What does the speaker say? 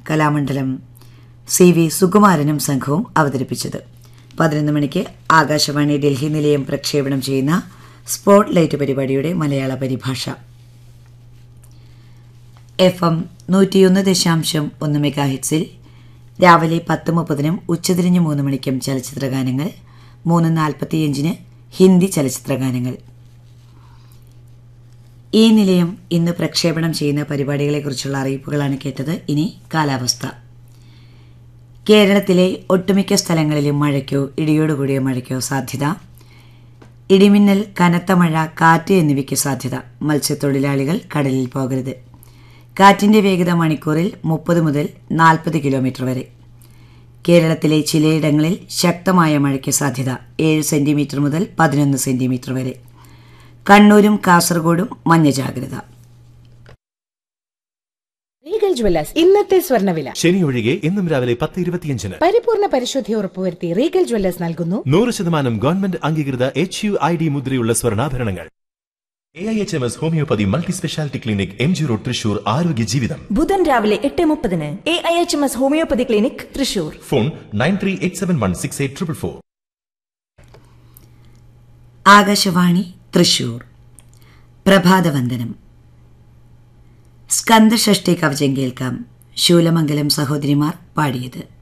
Kalamandalam C V സുകുമാരനും സംഘവും അവതരിപ്പിച്ചത് പതിനൊന്ന് മണിക്ക് ആകാശവാണി ഡൽഹി നിലയം പ്രക്ഷേപണം ചെയ്യുന്ന സ്പോട്ട് ലൈറ്റ് പരിപാടിയുടെ മലയാള പരിഭാഷ എഫ് എം നൂറ്റിയൊന്ന് ദശാംശം ഒന്ന് മെഗാ ഹിറ്റ്സിൽ രാവിലെ പത്ത് മുപ്പതിനും ഉച്ചതിരിഞ്ഞ് മൂന്ന് മണിക്കും ചലച്ചിത്രഗാനങ്ങൾ മൂന്ന് നാൽപ്പത്തിയഞ്ചിന് ഹിന്ദി ചലച്ചിത്രഗാനങ്ങൾ ഈ നിലയം ഇന്ന് പ്രക്ഷേപണം ചെയ്യുന്ന പരിപാടികളെക്കുറിച്ചുള്ള അറിയിപ്പുകളാണ് കേട്ടത് ഇനി കാലാവസ്ഥ കേരളത്തിലെ ഒട്ടുമിക്ക സ്ഥലങ്ങളിലും മഴയ്ക്കോ ഇടിയോടുകൂടിയ മഴയ്ക്കോ സാധ്യത ഇടിമിന്നൽ കനത്ത മഴ കാറ്റ് എന്നിവയ്ക്ക് സാധ്യത മത്സ്യത്തൊഴിലാളികൾ കടലിൽ പോകരുത് കാറ്റിന്റെ വേഗത മണിക്കൂറിൽ മുപ്പത് മുതൽ നാൽപ്പത് കിലോമീറ്റർ വരെ കേരളത്തിലെ ചിലയിടങ്ങളിൽ ശക്തമായ മഴയ്ക്ക് സാധ്യത ഏഴ് സെന്റിമീറ്റർ മുതൽ പതിനൊന്ന് സെന്റിമീറ്റർ വരെ കണ്ണൂരും കാസർഗോഡും മഞ്ഞ ജാഗ്രത റീഗൽ ജ്വല്ലേഴ്സ് ഇന്നത്തെ സ്വർണ്ണവില ശനി ഒഴികെ ഇന്നും രാവിലെ പത്ത് ഇരുപത്തിയഞ്ചിന് പരിപൂർണ പരിശുദ്ധി ഉറപ്പുവരുത്തി റീഗൽ ജ്വല്ലേഴ്സ് നൽകുന്നു നൂറ് ശതമാനം ഗവൺമെന്റ് അംഗീകൃത എച്ച് യു ഐ ഡി മുദ്രയുള്ള സ്വർണ്ണാഭരണങ്ങൾ A I H M S homoeopathy multi speciality clinic M G road Thrissur ആരോഗ്യ ജീവിതം ബുധൻ രാവിലെ എട്ട് മുപ്പതിന് A I H M S homoeopathy clinic Thrissur phone nine three eight seven one six eight triple four Akashvani Thrissur പ്രഭാതവന്ദനം സ്കന്ദഷഷ്ടി കവചം കേൾക്കാം ശൂലമംഗലം സഹോദരിമാർ പാടിയത്